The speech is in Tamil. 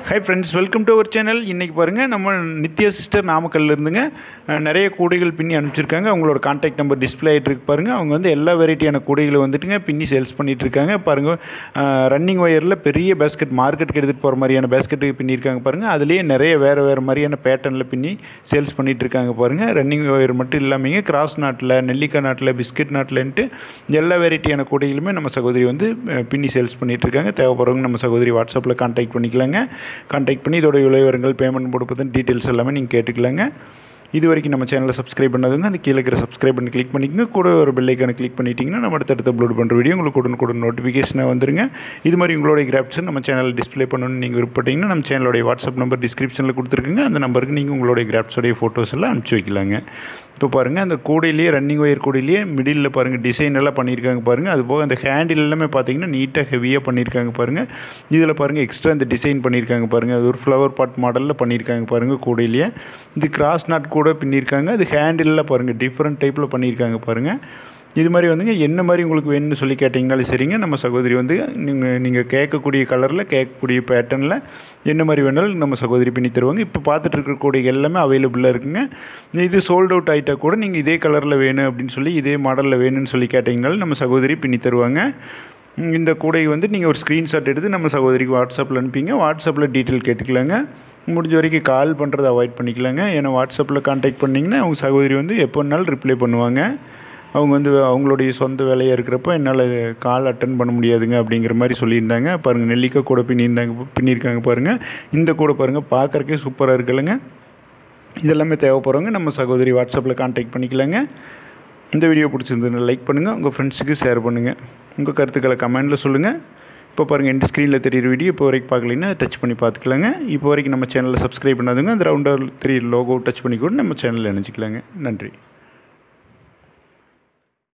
high friends welcome to our channel இன்றைக்கி பாருங்கள் நம்ம நித்யா சிஸ்டர் நாமக்கல்ல இருந்துங்க அஹ், நிறைய கூடைகள் பின்னி அனுப்பிச்சிருக்காங்க அவங்களோட கான்டாக்ட் நம்பர் டிஸ்பிளே ஆகிட்டு இருக்கு பாருங்கள் அவங்க வந்து எல்லா வெரைட்டியான கூடைகளை வந்துட்டுங்க பின்னி சேல்ஸ் பண்ணிட்டு இருக்காங்க பாருங்கள் ரன்னிங் ஒயரில் பெரிய பேஸ்கெட் மார்க்கெட்டுக்கு எடுத்துகிட்டு போகிற மாதிரியான பேஸ்கெட்டுக்கு பின்னிருக்காங்க பாருங்கள் அதுலேயே நிறைய வேறு வேறு மாதிரியான பேட்டர்னில் பின்னி சேல்ஸ் பண்ணிட்டு இருக்காங்க பாருங்கள் ரன்னிங் ஒயர் மட்டும் இல்லாமல் கிராஸ் நாட்டில் நெல்லிக்காய் நாட்டில் பிஸ்கட் நாட்டில்ன்ட்டு எல்லா வெரைட்டியான கூடைகளுமே நம்ம சகோதரி வந்து அஹ், பின்னி சேல்ஸ் பண்ணிட்டு இருக்காங்க தேவைப்படுறவங்க நம்ம சகோதரி வாட்ஸ்அப்பில் கான்டாக்ட் பண்ணிக்கலாங்க கான்டாக்ட் பண்ணி இதோட விலைவரங்கள் பேமெண்ட் கொடுப்பதன் டீட்டெயில்ஸ் எல்லாமே நீங்கள் கேட்டுக்கலாங்க இது வரைக்கும் நம்ம சேனலை சப்ஸ்கிரைப் பண்ணதுங்க அந்த கீழே இருக்கிற சப்ஸ்கிரைப் பண்ணி கிளிக் பண்ணிக்கங்க கூட ஒரு பெல்லைக்கான கிளிக் பண்ணிட்டீங்கன்னா நம்ம அடுத்தடுத்து அப்லோட் பண்ணுற வீடியோ உங்களுக்கு உடனுக்குடன் நோட்டிஃபிகேஷனாக வந்துருங்க இது மாதிரி உங்களுடைய கிராஃப்ட்ஸ் நம்ம சேனலில் டிஸ்ப்ளே பண்ணணும்னு நீங்கள் விருப்பப்பட்டீங்கன்னா நம்ம சேனலோடைய வாட்ஸ்அப் நம்பர் டிஸ்கிரிப்ஷனில் கொடுத்துருக்குங்க அந்த நம்பருக்கு நீங்கள் உங்களுடைய கிராஃப்ட்ஸோடைய ஃபோட்டோஸ் எல்லாம் அனுப்பிச்சி வைக்கலாங்க இப்போ பாருங்கள் அந்த கூடையிலேயே ரன்னிங் ஒயர் கூடையிலேயே மிடில் பாருங்கள் டிசைன் எல்லாம் பண்ணியிருக்காங்க பாருங்கள் அது போக அந்த ஹேண்டில் எல்லாமே பார்த்தீங்கன்னா நீட்டாக ஹெவியாக பண்ணியிருக்காங்க பாருங்கள் இதில் பாருங்கள் எக்ஸ்ட்ரா இந்த டிசைன் பண்ணியிருக்காங்க பாருங்கள் அது ஒரு ஃப்ளவர் பாட் மாடலில் பண்ணியிருக்காங்க பாருங்கள் கூடையிலேயே இது கிராஸ் நாட் கூட பின்னியிருக்காங்க அது ஹேண்டிலில் பாருங்கள் டிஃப்ரெண்ட் டைப்பில் பண்ணியிருக்காங்க பாருங்கள் இது மாதிரி வந்துங்க என்ன மாதிரி உங்களுக்கு வேணும்னு சொல்லி கேட்டிங்கனாலும் சரிங்க நம்ம சகோதரி வந்து நீங்கள் நீங்கள் கேட்கக்கூடிய கலரில் கேட்கக்கூடிய பேட்டர்னில் என்ன மாதிரி வேணாலும் நம்ம சகோதரி பண்ணி தருவாங்க இப்போ பார்த்துட்டு இருக்கக்கூடிய எல்லாமே அவைலபிளாக இருக்குங்க இது சோல்ட் அவுட் ஆகிட்டா கூட நீங்கள் இதே கலரில் வேணும் அப்படின்னு சொல்லி இதே மாடலில் வேணும்னு சொல்லி கேட்டிங்கனாலும் நம்ம சகோதரி பின்னி தருவாங்க ம், இந்த கூடை வந்து நீங்கள் ஒரு ஸ்க்ரீன்ஷாட் எடுத்து நம்ம சகோதரிக்கு வாட்ஸ்அப்பில் அனுப்பிங்க வாட்ஸ்அப்பில் டீட்டெயில் கேட்டுக்கலாங்க முடிஞ்ச வரைக்கும் கால் பண்ணுறதை அவாய்ட் பண்ணிக்கலாங்க ஏன்னா வாட்ஸ்அப்பில் கான்டாக்ட் பண்ணிங்கன்னா அவங்க சகோதரி வந்து எப்போ வேணாலும் ரிப்ளை பண்ணுவாங்க அவங்க வந்து அவங்களுடைய சொந்த வேலையாக இருக்கிறப்போ என்னால் கால் அட்டன் பண்ண முடியாதுங்க அப்படிங்கிற மாதிரி சொல்லியிருந்தாங்க பாருங்கள் நெல்லிக்காய் கூட பின்னியிருந்தாங்க பின்னியிருக்காங்க பாருங்கள் இந்த கூட பாருங்கள் பார்க்குறக்கே சூப்பராக இருக்குல்லங்க இதெல்லாமே தேவைப்படுறவங்க நம்ம சகோதரி வாட்ஸ்அப்பில் கான்டாக்ட் பண்ணிக்கலாங்க இந்த வீடியோ பிடிச்சிருந்ததுன்னா லைக் பண்ணுங்கள் உங்கள் ஃப்ரெண்ட்ஸுக்கு ஷேர் பண்ணுங்கள் உங்கள் கருத்துக்களை கமெண்டில் சொல்லுங்கள் இப்போ பாருங்கள் எந்த ஸ்க்ரீனில் தெரியுற வீடியோ இப்போ வரைக்கும் பார்க்கலைன்னா டச் பண்ணி பார்த்துக்கலாங்க இப்போ வரைக்கும் நம்ம சேனலில் சப்ஸ்கிரைப் பண்ணாதுங்க அந்த ரவுண்டர் த்ரீ லோகோ டச் பண்ணி கூட நம்ம சேனலில் இணைச்சிக்கலாங்க நன்றி